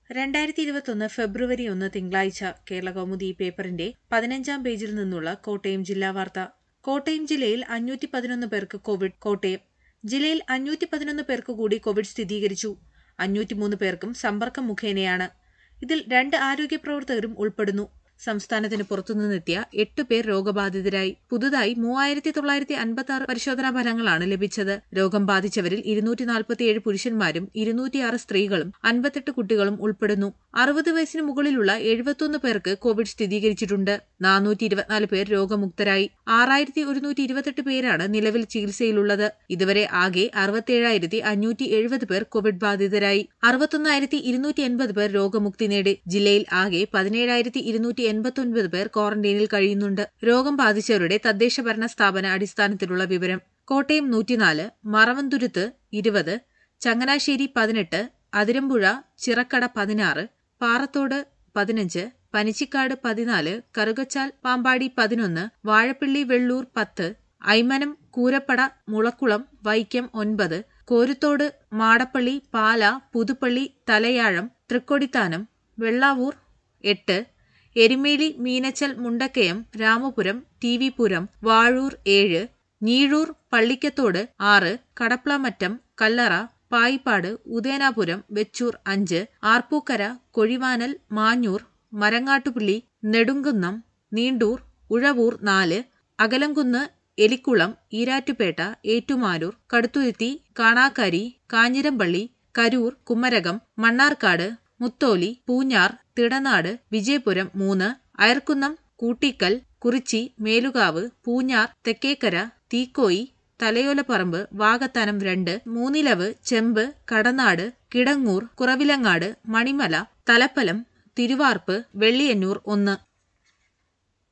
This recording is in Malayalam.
രണ്ടായിരത്തി ഇരുപത്തൊന്ന് ഫെബ്രുവരി ഒന്ന് തിങ്കളാഴ്ച കേരള കൗമുദി പേപ്പറിന്റെ പതിനഞ്ചാം പേജിൽ നിന്നുള്ള കോട്ടയം ജില്ലാ വാർത്ത കോട്ടയം ജില്ലയിൽ അഞ്ഞൂറ്റി പതിനൊന്ന് പേർക്ക് കോവിഡ് കോട്ടയം ജില്ലയിൽ അഞ്ഞൂറ്റി പതിനൊന്ന് പേർക്ക് കൂടി കോവിഡ് സ്ഥിരീകരിച്ചു അഞ്ഞൂറ്റിമൂന്ന് പേർക്കും സമ്പർക്കം മുഖേനയാണ് ഇതിൽ രണ്ട് ആരോഗ്യ പ്രവർത്തകരും ഉൾപ്പെടുന്നു സംസ്ഥാനത്തിന് പുറത്തുനിന്നെത്തിയ എട്ട് പേർ രോഗബാധിതരായി പുതുതായി മൂവായിരത്തി തൊള്ളായിരത്തി അൻപത്തി ആറ് പരിശോധനാ ഫലങ്ങളാണ് ലഭിച്ചത് രോഗം ബാധിച്ചവരിൽ ഇരുന്നൂറ്റി നാൽപ്പത്തിയേഴ് പുരുഷന്മാരും ഇരുന്നൂറ്റിയാറ് സ്ത്രീകളും അൻപത്തെട്ട് കുട്ടികളും ഉൾപ്പെടുന്നു അറുപത് വയസ്സിന് മുകളിലുള്ള എഴുപത്തൊന്ന് പേർക്ക് കോവിഡ് സ്ഥിരീകരിച്ചിട്ടുണ്ട് നാനൂറ്റി ഇരുപത്തിനാല് പേർ രോഗമുക്തരായി ആറായിരത്തി ഒരുന്നൂറ്റി ഇരുപത്തെട്ട് പേരാണ് നിലവിൽ ചികിത്സയിലുള്ളത് ഇതുവരെ ആകെ അറുപത്തിയേഴായിരത്തി അഞ്ഞൂറ്റി എഴുപത് പേർ കോവിഡ് ബാധിതരായി അറുപത്തൊന്നായിരത്തി ഇരുന്നൂറ്റി എൺപത് പേർ രോഗമുക്തി നേടി ജില്ലയിൽ ആകെ പതിനേഴായിരത്തി ഇരുന്നൂറ്റി എൺപത്തൊൻപത് പേർ ക്വാറന്റൈനിൽ കഴിയുന്നുണ്ട് രോഗം ബാധിച്ചവരുടെ തദ്ദേശ ഭരണ സ്ഥാപന അടിസ്ഥാനത്തിലുള്ള വിവരം കോട്ടയം നൂറ്റിനാല് മറവന്തുരുത്ത് ഇരുപത് ചങ്ങനാശ്ശേരി പതിനെട്ട് അതിരമ്പുഴ ചിറക്കട പതിനാറ് പാറത്തോട് പതിനഞ്ച് പനിച്ചിക്കാട് പതിനാല് കറുകച്ചാൽ പാമ്പാടി പതിനൊന്ന് വാഴപ്പിള്ളി വെള്ളൂർ പത്ത് ഐമനം കൂരപ്പട മുളക്കുളം വൈക്കം ഒൻപത് കോരുത്തോട് മാടപ്പള്ളി പാല പുതുപ്പള്ളി തലയാഴം തൃക്കൊടിത്താനം വെള്ളാവൂർ എട്ട് എരുമേലി മീനച്ചൽ മുണ്ടക്കയം രാമപുരം ടി വി പുരം വാഴൂർ ഏഴ് ഞീഴൂർ പള്ളിക്കത്തോട് ആറ് കടപ്ലമറ്റം കല്ലറ പായിപ്പാട് ഉദയനാപുരം വെച്ചൂർ അഞ്ച് ആർപ്പൂക്കര കൊഴിവാനൽ മാഞ്ഞൂർ മരങ്ങാട്ടുപള്ളി നെടുങ്കുന്നം നീണ്ടൂർ ഉഴവൂർ നാല് അകലംകുന്ന് എലിക്കുളം ഈരാറ്റുപേട്ട ഏറ്റുമാനൂർ കടുത്തുരുത്തി കാണാക്കാരി കാഞ്ഞിരമ്പള്ളി കരൂർ കുമരകം മണ്ണാർക്കാട് മുത്തോലി പൂഞ്ഞാർ തിടനാട് വിജയപുരം മൂന്ന് അയർക്കുന്നം കൂട്ടിക്കൽ കുറിച്ചി മേലുകാവ് പൂഞ്ഞാർ തെക്കേക്കര തീക്കോയി തലയോലപ്പറമ്പ് വാകത്താനം രണ്ട് മൂന്നിലവ് ചെമ്പ് കടനാട് കിടങ്ങൂർ കുറവിലങ്ങാട് മണിമല തലപ്പലം തിരുവാർപ്പ് വെള്ളിയന്നൂർ ഒന്ന്